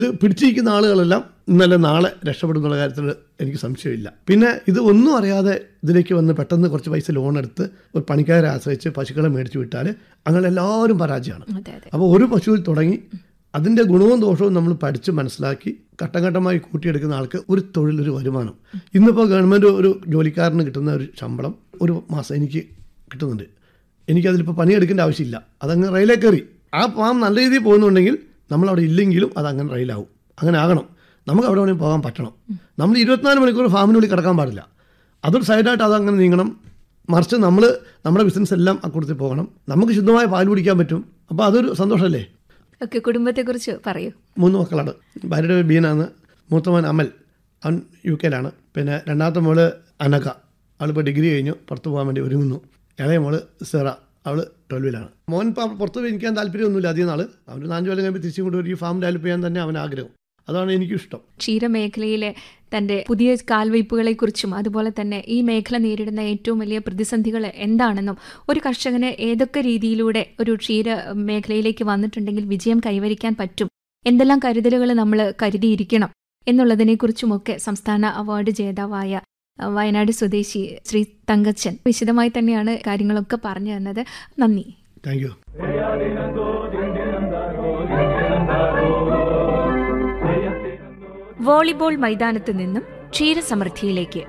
ഇത് പിടിച്ചിരിക്കുന്ന ആളുകളെല്ലാം ഇന്നലെ നാളെ രക്ഷപ്പെടുന്നുള്ള കാര്യത്തിൽ എനിക്ക് സംശയമില്ല പിന്നെ ഇത് ഒന്നും അറിയാതെ ഇതിലേക്ക് വന്ന് പെട്ടെന്ന് കുറച്ച് പൈസ ലോൺ എടുത്ത് ഒരു പണിക്കാരെ ആശ്രയിച്ച് പശുക്കളെ മേടിച്ചു വിട്ടാൽ അങ്ങനെ എല്ലാവരും പരാജയമാണ് അതെ അതെ അപ്പോൾ ഒരു പശുവിൽ തുടങ്ങി അതിൻ്റെ ഗുണവും ദോഷവും നമ്മൾ പഠിച്ച് മനസ്സിലാക്കി ഘട്ടം ഘട്ടമായി കൂട്ടിയെടുക്കുന്ന ആൾക്ക് ഒരു തൊഴിലൊരു വരുമാനം ഇന്നിപ്പോൾ ഗവൺമെൻറ് ഒരു ജോലിക്കാരന് കിട്ടുന്ന ഒരു ശമ്പളം ഒരു മാസം എനിക്ക് കിട്ടുന്നുണ്ട് എനിക്കതിലിപ്പോൾ പണിയെടുക്കേണ്ട ആവശ്യമില്ല അതങ്ങ് റെയിലേ കയറി ആ ഫാം നല്ല രീതിയിൽ പോകുന്നുണ്ടെങ്കിൽ നമ്മളവിടെ ഇല്ലെങ്കിലും അത് അങ്ങനെ റെയിലാവും അങ്ങനെ ആകണം നമുക്ക് അവിടെ വേണമെങ്കിൽ പോകാൻ പറ്റണം നമ്മൾ ഇരുപത്തിനാല് മണിക്കൂർ ഫാമിനുള്ളിൽ കിടക്കാൻ പാടില്ല അതൊരു സൈഡായിട്ട് അതങ്ങനെ നീങ്ങണം മറിച്ച് നമ്മൾ നമ്മുടെ ബിസിനസ് എല്ലാം അക്കൂട്ടത്തിൽ പോകണം നമുക്ക് ശുദ്ധമായ പാൽ കുടിക്കാൻ പറ്റും അപ്പോൾ അതൊരു സന്തോഷമല്ലേ ഓക്കെ കുടുംബത്തെക്കുറിച്ച് പറയൂ മൂന്ന് മക്കളാണ് ഭാര്യയുടെ പേര് ബീനാണ് മൂത്തമോൻ അമൽ അവൻ യു കെയിലാണ് പിന്നെ രണ്ടാമത്തെ മോള് അനക അവളിപ്പോൾ ഡിഗ്രി കഴിഞ്ഞു പുറത്ത് പോകാൻ വേണ്ടി ഒരുങ്ങുന്നു ഇളയ മോള് സിറ അവൾ ട്വൽവിലാണ് മോൻ ഇപ്പോൾ പുറത്ത് പോയി എനിക്കാൻ താല്പര്യമൊന്നുമില്ല അധികം നാൾ അവന് നാല് കൊല്ലം കഴിയുമ്പോൾ തിരിച്ചും കൊണ്ട് ഒരു ഫാം ഡെവലപ്പ് ചെയ്യാൻ തന്നെ അവൻ ആഗ്രഹം അതാണ് എനിക്കും ഇഷ്ടം ക്ഷീരമേഖലയിലെ തന്റെ പുതിയ കാൽവയ്പ്പുകളെക്കുറിച്ചും അതുപോലെ തന്നെ ഈ മേഖല നേരിടുന്ന ഏറ്റവും വലിയ പ്രതിസന്ധികൾ എന്താണെന്നും ഒരു കർഷകന് ഏതൊക്കെ രീതിയിലൂടെ ഒരു ക്ഷീര മേഖലയിലേക്ക് വന്നിട്ടുണ്ടെങ്കിൽ വിജയം കൈവരിക്കാൻ പറ്റും എന്തെല്ലാം കരുതലുകൾ നമ്മൾ കരുതിയിരിക്കണം എന്നുള്ളതിനെക്കുറിച്ചുമൊക്കെ സംസ്ഥാന അവാർഡ് ജേതാവായ അഹ്, വയനാട് സ്വദേശി ശ്രീ തങ്കച്ചൻ വിശദമായി തന്നെയാണ് കാര്യങ്ങളൊക്കെ പറഞ്ഞു തന്നത് നന്ദി താങ്ക് യു വോളിബോൾ മൈതാനത്ത് നിന്നും ക്ഷീരസമൃദ്ധിയിലേക്ക്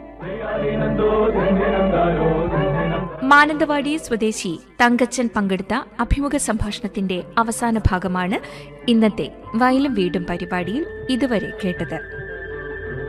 മാനന്തവാടി സ്വദേശി തങ്കച്ചൻ പങ്കെടുത്ത അഭിമുഖ സംഭാഷണത്തിന്റെ അവസാന ഭാഗമാണ് ഇന്നത്തെ വയലും വീടും പരിപാടിയിൽ ഇതുവരെ കേട്ടത്